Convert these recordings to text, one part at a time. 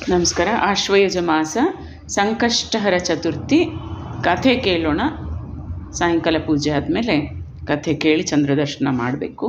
ನಮಸ್ಕಾರ ಆಶ್ವಯುಜ ಮಾಸ ಸಂಕಷ್ಟಹರ ಚತುರ್ಥಿ ಕಥೆ ಕೇಳೋಣ ಸಾಯಂಕಾಲ ಪೂಜೆ ಆದಮೇಲೆ ಕಥೆ ಕೇಳಿ ಚಂದ್ರದರ್ಶನ ಮಾಡಬೇಕು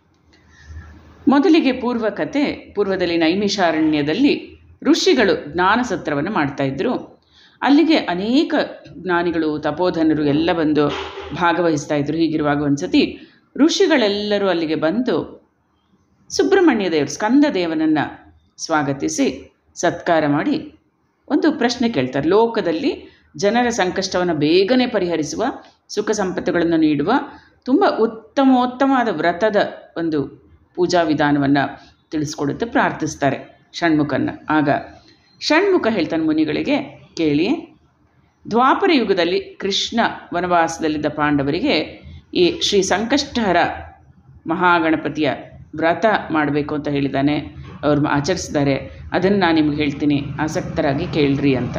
ಮೊದಲಿಗೆ ಪೂರ್ವ ಕಥೆ ಪೂರ್ವದಲ್ಲಿ ನೈಮಿಷಾರಣ್ಯದಲ್ಲಿ ಋಷಿಗಳು ಜ್ಞಾನ ಸತ್ರವನ್ನು ಮಾಡ್ತಾಯಿದ್ರು ಅಲ್ಲಿಗೆ ಅನೇಕ ಜ್ಞಾನಿಗಳು ತಪೋಧನರು ಎಲ್ಲ ಬಂದು ಭಾಗವಹಿಸ್ತಾ ಇದ್ರು ಹೀಗಿರುವಾಗ ಒಂದು ಸತಿ ಋಷಿಗಳೆಲ್ಲರೂ ಅಲ್ಲಿಗೆ ಬಂದು ಸುಬ್ರಹ್ಮಣ್ಯ ದೇವರು ಸ್ಕಂದ ದೇವನನ್ನು ಸ್ವಾಗತಿಸಿ ಸತ್ಕಾರ ಮಾಡಿ ಒಂದು ಪ್ರಶ್ನೆ ಕೇಳ್ತಾರೆ ಲೋಕದಲ್ಲಿ ಜನರ ಸಂಕಷ್ಟವನ್ನು ಬೇಗನೆ ಪರಿಹರಿಸುವ ಸುಖ ಸಂಪತ್ತುಗಳನ್ನು ನೀಡುವ ತುಂಬ ಉತ್ತಮೋತ್ತಮವಾದ ವ್ರತದ ಒಂದು ಪೂಜಾ ವಿಧಾನವನ್ನು ತಿಳಿಸ್ಕೊಡುತ್ತೆ ಪ್ರಾರ್ಥಿಸ್ತಾರೆ ಷಣ್ಮುಖನ್ನ ಆಗ ಷಣ್ಮುಖ ಹೇಳ್ತಾನೆ ಮುನಿಗಳಿಗೆ ಕೇಳಿ ದ್ವಾಪರ ಯುಗದಲ್ಲಿ ಕೃಷ್ಣ ವನವಾಸದಲ್ಲಿದ್ದ ಪಾಂಡವರಿಗೆ ಈ ಶ್ರೀ ಸಂಕಷ್ಟಹರ ಮಹಾಗಣಪತಿಯ ವ್ರತ ಮಾಡಬೇಕು ಅಂತ ಹೇಳಿದ್ದಾನೆ ಅವ್ರು ಆಚರಿಸಿದ್ದಾರೆ ಅದನ್ನು ನಾನು ನಿಮ್ಗೆ ಹೇಳ್ತೀನಿ ಆಸಕ್ತರಾಗಿ ಕೇಳ್ರಿ ಅಂತ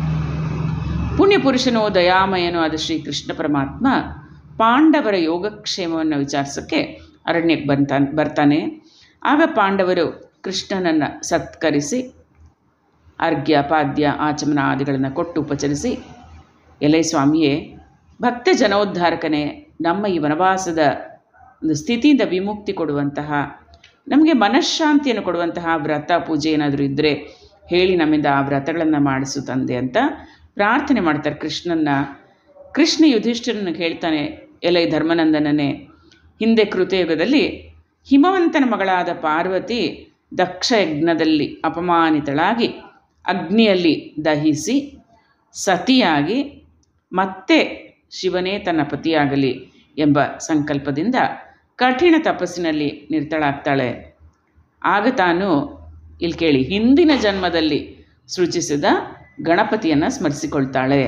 ಪುಣ್ಯಪುರುಷನೋ ದಯಾಮಯನೋ ಆದ ಶ್ರೀ ಕೃಷ್ಣ ಪರಮಾತ್ಮ ಪಾಂಡವರ ಯೋಗಕ್ಷೇಮವನ್ನು ವಿಚಾರಿಸೋಕ್ಕೆ ಅರಣ್ಯಕ್ಕೆ ಬಂತಾನೆ ಬರ್ತಾನೆ ಆಗ ಪಾಂಡವರು ಕೃಷ್ಣನನ್ನು ಸತ್ಕರಿಸಿ ಅರ್ಘ್ಯ ಪಾದ್ಯ ಆಚಮನ ಆದಿಗಳನ್ನು ಕೊಟ್ಟು ಉಪಚರಿಸಿ ಎಲೆ ಸ್ವಾಮಿಯೇ ಭಕ್ತ ಜನೋದ್ಧಾರಕನೇ ನಮ್ಮ ಈ ವನವಾಸದ ಒಂದು ಸ್ಥಿತಿಯಿಂದ ವಿಮುಕ್ತಿ ಕೊಡುವಂತಹ ನಮಗೆ ಮನಃಶಾಂತಿಯನ್ನು ಕೊಡುವಂತಹ ವ್ರತ ಪೂಜೆ ಏನಾದರೂ ಇದ್ದರೆ ಹೇಳಿ ನಮ್ಮಿಂದ ಆ ವ್ರತಗಳನ್ನು ಮಾಡಿಸು ತಂದೆ ಅಂತ ಪ್ರಾರ್ಥನೆ ಮಾಡ್ತಾರೆ ಕೃಷ್ಣನ್ನ ಕೃಷ್ಣ ಯುಧಿಷ್ಠಿರನಿಗೆ ಹೇಳ್ತಾನೆ ಎಲೈ ಧರ್ಮನಂದನನೇ ಹಿಂದೆ ಕೃತಯುಗದಲ್ಲಿ ಹಿಮವಂತನ ಮಗಳಾದ ಪಾರ್ವತಿ ದಕ್ಷ ಯಜ್ಞದಲ್ಲಿ ಅಪಮಾನಿತಳಾಗಿ ಅಗ್ನಿಯಲ್ಲಿ ದಹಿಸಿ ಸತಿಯಾಗಿ ಮತ್ತೆ ಶಿವನೇ ತನ್ನ ಪತಿಯಾಗಲಿ ಎಂಬ ಸಂಕಲ್ಪದಿಂದ ಕಠಿಣ ತಪಸ್ಸಿನಲ್ಲಿ ನಿರತಳಾಗ್ತಾಳೆ ಆಗ ತಾನು ಇಲ್ಲಿ ಕೇಳಿ ಹಿಂದಿನ ಜನ್ಮದಲ್ಲಿ ಸೃಜಿಸಿದ ಗಣಪತಿಯನ್ನು ಸ್ಮರಿಸಿಕೊಳ್ತಾಳೆ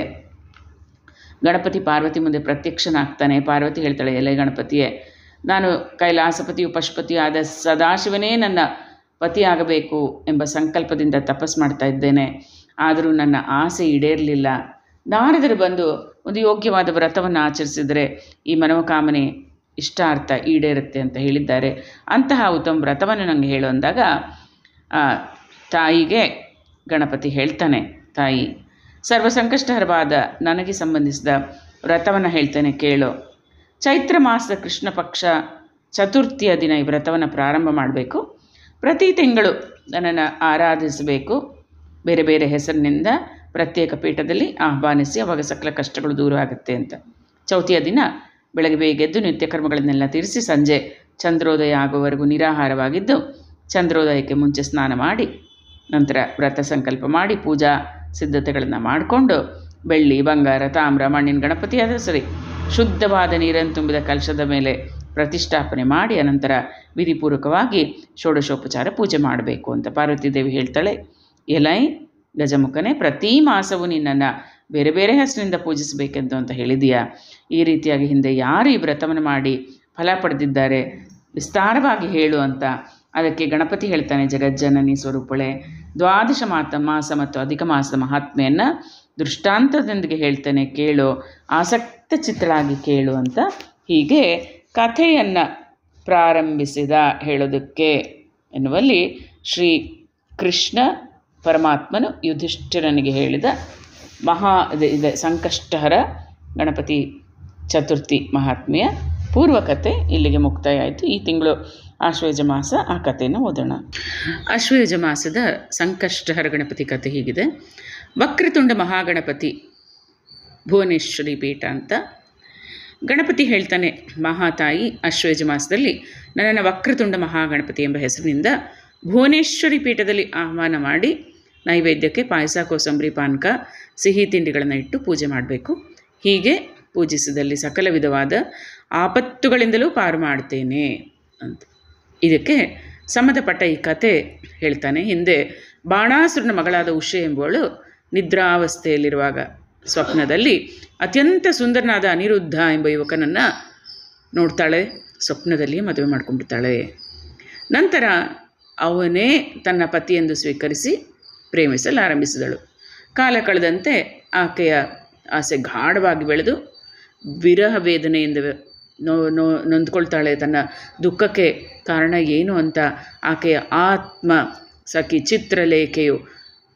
ಗಣಪತಿ ಪಾರ್ವತಿ ಮುಂದೆ ಪ್ರತ್ಯಕ್ಷನಾಗ್ತಾನೆ ಪಾರ್ವತಿ ಹೇಳ್ತಾಳೆ ಎಲೆ ಗಣಪತಿಯೇ ನಾನು ಕೈಲಾಸಪತಿಯು ಪಶುಪತಿಯು ಆದ ಸದಾಶಿವನೇ ನನ್ನ ಪತಿಯಾಗಬೇಕು ಎಂಬ ಸಂಕಲ್ಪದಿಂದ ತಪಸ್ ಮಾಡ್ತಾ ಇದ್ದೇನೆ ಆದರೂ ನನ್ನ ಆಸೆ ಈಡೇರಲಿಲ್ಲ ನಾರದರು ಬಂದು ಒಂದು ಯೋಗ್ಯವಾದ ವ್ರತವನ್ನು ಆಚರಿಸಿದರೆ ಈ ಮನೋಕಾಮನೆ ಇಷ್ಟಾರ್ಥ ಈಡೇರುತ್ತೆ ಅಂತ ಹೇಳಿದ್ದಾರೆ ಅಂತಹ ಉತ್ತಮ ವ್ರತವನ್ನು ನನಗೆ ಹೇಳು ಅಂದಾಗ ತಾಯಿಗೆ ಗಣಪತಿ ಹೇಳ್ತಾನೆ ತಾಯಿ ಸರ್ವ ಸಂಕಷ್ಟಹರವಾದ ನನಗೆ ಸಂಬಂಧಿಸಿದ ವ್ರತವನ್ನು ಹೇಳ್ತೇನೆ ಕೇಳು ಚೈತ್ರ ಮಾಸದ ಕೃಷ್ಣ ಪಕ್ಷ ಚತುರ್ಥಿಯ ದಿನ ಈ ವ್ರತವನ್ನು ಪ್ರಾರಂಭ ಮಾಡಬೇಕು ಪ್ರತಿ ತಿಂಗಳು ನನ್ನನ್ನು ಆರಾಧಿಸಬೇಕು ಬೇರೆ ಬೇರೆ ಹೆಸರಿನಿಂದ ಪ್ರತ್ಯೇಕ ಪೀಠದಲ್ಲಿ ಆಹ್ವಾನಿಸಿ ಅವಾಗ ಸಕಲ ಕಷ್ಟಗಳು ದೂರ ಆಗುತ್ತೆ ಅಂತ ಚೌತಿಯ ದಿನ ಬೆಳಗ್ಗೆ ಬೇಗ ಎದ್ದು ನಿತ್ಯ ಕರ್ಮಗಳನ್ನೆಲ್ಲ ತೀರಿಸಿ ಸಂಜೆ ಚಂದ್ರೋದಯ ಆಗುವವರೆಗೂ ನಿರಾಹಾರವಾಗಿದ್ದು ಚಂದ್ರೋದಯಕ್ಕೆ ಮುಂಚೆ ಸ್ನಾನ ಮಾಡಿ ನಂತರ ವ್ರತ ಸಂಕಲ್ಪ ಮಾಡಿ ಪೂಜಾ ಸಿದ್ಧತೆಗಳನ್ನು ಮಾಡಿಕೊಂಡು ಬೆಳ್ಳಿ ಬಂಗಾರ ತಾಮ್ರ ಮಣ್ಣಿನ ಗಣಪತಿ ಆದರೂ ಸರಿ ಶುದ್ಧವಾದ ನೀರನ್ನು ತುಂಬಿದ ಕಲಶದ ಮೇಲೆ ಪ್ರತಿಷ್ಠಾಪನೆ ಮಾಡಿ ಅನಂತರ ವಿಧಿಪೂರ್ವಕವಾಗಿ ಷೋಡಶೋಪಚಾರ ಪೂಜೆ ಮಾಡಬೇಕು ಅಂತ ಪಾರ್ವತಿ ದೇವಿ ಹೇಳ್ತಾಳೆ ಎಲೈ ಗಜಮುಖನೇ ಪ್ರತಿ ಮಾಸವೂ ನಿನ್ನನ್ನು ಬೇರೆ ಬೇರೆ ಹೆಸರಿನಿಂದ ಪೂಜಿಸಬೇಕೆಂದು ಅಂತ ಹೇಳಿದೀಯಾ ಈ ರೀತಿಯಾಗಿ ಹಿಂದೆ ಯಾರು ಈ ವ್ರತವನ್ನು ಮಾಡಿ ಫಲ ಪಡೆದಿದ್ದಾರೆ ವಿಸ್ತಾರವಾಗಿ ಹೇಳು ಅಂತ ಅದಕ್ಕೆ ಗಣಪತಿ ಹೇಳ್ತಾನೆ ಜಗಜ್ಜನನಿ ಸ್ವರೂಪಳೆ ದ್ವಾದಶ ಮಾತ ಮಾಸ ಮತ್ತು ಅಧಿಕ ಮಾಸದ ಮಹಾತ್ಮೆಯನ್ನು ದೃಷ್ಟಾಂತದೊಂದಿಗೆ ಹೇಳ್ತೇನೆ ಕೇಳು ಆಸಕ್ತ ಚಿತ್ರಳಾಗಿ ಕೇಳು ಅಂತ ಹೀಗೆ ಕಥೆಯನ್ನು ಪ್ರಾರಂಭಿಸಿದ ಹೇಳೋದಕ್ಕೆ ಎನ್ನುವಲ್ಲಿ ಶ್ರೀ ಕೃಷ್ಣ ಪರಮಾತ್ಮನು ಯುಧಿಷ್ಠಿರನಿಗೆ ಹೇಳಿದ ಮಹಾ ಇದೆ ಸಂಕಷ್ಟಹರ ಗಣಪತಿ ಚತುರ್ಥಿ ಮಹಾತ್ಮೆಯ ಪೂರ್ವಕಥೆ ಇಲ್ಲಿಗೆ ಮುಕ್ತಾಯ ಆಯಿತು ಈ ತಿಂಗಳು ಆಶ್ವಯುಜ ಮಾಸ ಆ ಕಥೆಯನ್ನು ಓದೋಣ ಆಶ್ವಯುಜ ಮಾಸದ ಸಂಕಷ್ಟಹರ ಗಣಪತಿ ಕಥೆ ಹೀಗಿದೆ ವಕ್ರತುಂಡ ಮಹಾಗಣಪತಿ ಭುವನೇಶ್ವರಿ ಪೀಠ ಅಂತ ಗಣಪತಿ ಹೇಳ್ತಾನೆ ಮಹಾತಾಯಿ ಆಶ್ವಯುಜ ಮಾಸದಲ್ಲಿ ನನ್ನನ್ನು ವಕ್ರತುಂಡ ಮಹಾಗಣಪತಿ ಎಂಬ ಹೆಸರಿನಿಂದ ಭುವನೇಶ್ವರಿ ಪೀಠದಲ್ಲಿ ಆಹ್ವಾನ ಮಾಡಿ ನೈವೇದ್ಯಕ್ಕೆ ಪಾಯಸ ಕೋಸಂಬರಿ ಪಾನಕ ಸಿಹಿ ತಿಂಡಿಗಳನ್ನು ಇಟ್ಟು ಪೂಜೆ ಮಾಡಬೇಕು ಹೀಗೆ ಪೂಜಿಸಿದಲ್ಲಿ ಸಕಲ ವಿಧವಾದ ಆಪತ್ತುಗಳಿಂದಲೂ ಪಾರು ಮಾಡ್ತೇನೆ ಅಂತ ಇದಕ್ಕೆ ಸಂಬಂಧಪಟ್ಟ ಈ ಕತೆ ಹೇಳ್ತಾನೆ ಹಿಂದೆ ಬಾಣಾಸುರನ ಮಗಳಾದ ಉಷೆ ಎಂಬುವಳು ನಿದ್ರಾವಸ್ಥೆಯಲ್ಲಿರುವಾಗ ಸ್ವಪ್ನದಲ್ಲಿ ಅತ್ಯಂತ ಸುಂದರನಾದ ಅನಿರುದ್ಧ ಎಂಬ ಯುವಕನನ್ನು ನೋಡ್ತಾಳೆ ಸ್ವಪ್ನದಲ್ಲಿ ಮದುವೆ ಮಾಡ್ಕೊಂಡ್ಬಿಡ್ತಾಳೆ ನಂತರ ಅವನೇ ತನ್ನ ಪತಿಯೆಂದು ಸ್ವೀಕರಿಸಿ ಪ್ರೇಮಿಸಲು ಆರಂಭಿಸಿದಳು ಕಾಲ ಕಳೆದಂತೆ ಆಕೆಯ ಆಸೆ ಗಾಢವಾಗಿ ಬೆಳೆದು ವಿರಹ ವೇದನೆಯಿಂದ ನೋ ನೋ ನೊಂದ್ಕೊಳ್ತಾಳೆ ತನ್ನ ದುಃಖಕ್ಕೆ ಕಾರಣ ಏನು ಅಂತ ಆಕೆಯ ಆತ್ಮ ಸಖಿ ಚಿತ್ರಲೇಖೆಯು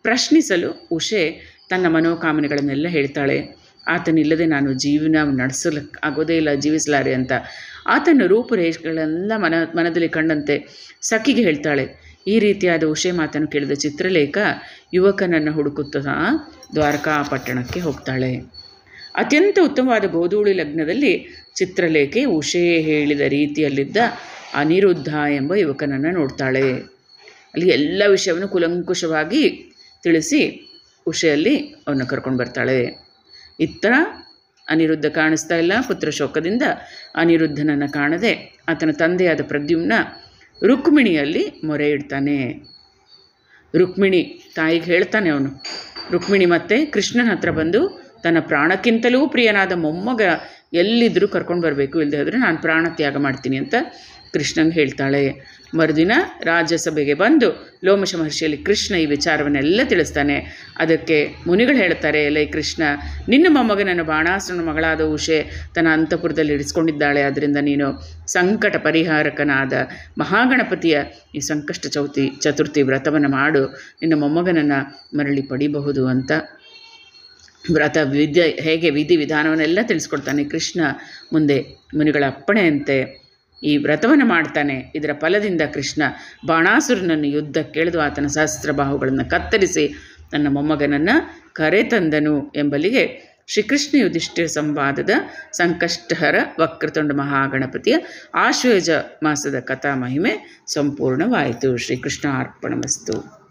ಪ್ರಶ್ನಿಸಲು ಉಷೆ ತನ್ನ ಮನೋಕಾಮನೆಗಳನ್ನೆಲ್ಲ ಹೇಳ್ತಾಳೆ ಆತನಿಲ್ಲದೆ ನಾನು ಜೀವನ ನಡೆಸಲಿಕ್ಕೆ ಆಗೋದೇ ಇಲ್ಲ ಜೀವಿಸಲಾರೆ ಅಂತ ಆತನ ರೂಪುರೇಷೆಗಳೆಲ್ಲ ಮನ ಮನದಲ್ಲಿ ಕಂಡಂತೆ ಸಖಿಗೆ ಹೇಳ್ತಾಳೆ ಈ ರೀತಿಯಾದ ಉಷೆ ಮಾತನ್ನು ಕೇಳಿದ ಚಿತ್ರಲೇಖ ಯುವಕನನ್ನು ಹುಡುಕುತ್ತಾ ದ್ವಾರಕಾ ಪಟ್ಟಣಕ್ಕೆ ಹೋಗ್ತಾಳೆ ಅತ್ಯಂತ ಉತ್ತಮವಾದ ಗೋಧೂಳಿ ಲಗ್ನದಲ್ಲಿ ಚಿತ್ರಲೇಖೆ ಉಷೆ ಹೇಳಿದ ರೀತಿಯಲ್ಲಿದ್ದ ಅನಿರುದ್ಧ ಎಂಬ ಯುವಕನನ್ನು ನೋಡ್ತಾಳೆ ಅಲ್ಲಿ ಎಲ್ಲ ವಿಷಯವನ್ನು ಕುಲಂಕುಷವಾಗಿ ತಿಳಿಸಿ ಉಷೆಯಲ್ಲಿ ಅವನ್ನ ಕರ್ಕೊಂಡು ಬರ್ತಾಳೆ ಇತ್ತ ಅನಿರುದ್ಧ ಕಾಣಿಸ್ತಾ ಇಲ್ಲ ಪುತ್ರ ಶೋಕದಿಂದ ಅನಿರುದ್ಧನನ್ನು ಕಾಣದೆ ಆತನ ತಂದೆಯಾದ ಪ್ರದ್ಯುಮ್ನ ರುಕ್ಮಿಣಿಯಲ್ಲಿ ಮೊರೆ ಇಡ್ತಾನೆ ರುಕ್ಮಿಣಿ ತಾಯಿಗೆ ಹೇಳ್ತಾನೆ ಅವನು ರುಕ್ಮಿಣಿ ಮತ್ತೆ ಕೃಷ್ಣನ ಹತ್ರ ಬಂದು ತನ್ನ ಪ್ರಾಣಕ್ಕಿಂತಲೂ ಪ್ರಿಯನಾದ ಮೊಮ್ಮಗ ಎಲ್ಲಿದ್ದರೂ ಕರ್ಕೊಂಡು ಬರಬೇಕು ಇಲ್ಲದೆ ಹೋದರೆ ನಾನು ಪ್ರಾಣ ತ್ಯಾಗ ಮಾಡ್ತೀನಿ ಅಂತ ಕೃಷ್ಣನ್ ಹೇಳ್ತಾಳೆ ಮರುದಿನ ರಾಜ್ಯಸಭೆಗೆ ಬಂದು ಲೋಮಶ ಮಹರ್ಷಿಯಲ್ಲಿ ಕೃಷ್ಣ ಈ ವಿಚಾರವನ್ನೆಲ್ಲ ತಿಳಿಸ್ತಾನೆ ಅದಕ್ಕೆ ಮುನಿಗಳು ಹೇಳ್ತಾರೆ ಲೈ ಕೃಷ್ಣ ನಿನ್ನ ಮೊಮ್ಮಗನನ್ನು ಬಾಣಾಸುರನ ಮಗಳಾದ ಉಷೆ ತನ್ನ ಅಂತಃಪುರದಲ್ಲಿ ಇರಿಸ್ಕೊಂಡಿದ್ದಾಳೆ ಅದರಿಂದ ನೀನು ಸಂಕಟ ಪರಿಹಾರಕನಾದ ಮಹಾಗಣಪತಿಯ ಈ ಸಂಕಷ್ಟ ಚೌತಿ ಚತುರ್ಥಿ ವ್ರತವನ್ನು ಮಾಡು ನಿನ್ನ ಮೊಮ್ಮಗನನ್ನು ಮರಳಿ ಪಡಿಬಹುದು ಅಂತ ವ್ರತ ವಿದ್ಯೆ ಹೇಗೆ ವಿಧಿ ವಿಧಾನವನ್ನೆಲ್ಲ ತಿಳಿಸ್ಕೊಡ್ತಾನೆ ಕೃಷ್ಣ ಮುಂದೆ ಮುನಿಗಳ ಅಪ್ಪಣೆಯಂತೆ ಈ ವ್ರತವನ್ನು ಮಾಡ್ತಾನೆ ಇದರ ಫಲದಿಂದ ಕೃಷ್ಣ ಬಾಣಾಸುರನನ್ನು ಯುದ್ಧ ಕೆಳೆದು ಆತನ ಸಹಸ್ರ ಬಾಹುಗಳನ್ನು ಕತ್ತರಿಸಿ ತನ್ನ ಮೊಮ್ಮಗನನ್ನು ಕರೆತಂದನು ಎಂಬಲ್ಲಿಗೆ ಶ್ರೀಕೃಷ್ಣ ಯುಧಿಷ್ಠಿರ ಸಂವಾದದ ಸಂಕಷ್ಟಹರ ವಕ್ರತುಂಡ ಮಹಾಗಣಪತಿಯ ಆಶ್ವಯುಜ ಮಾಸದ ಕಥಾ ಮಹಿಮೆ ಸಂಪೂರ್ಣವಾಯಿತು ಶ್ರೀಕೃಷ್ಣ ಅರ್ಪಣಮಸ್ತು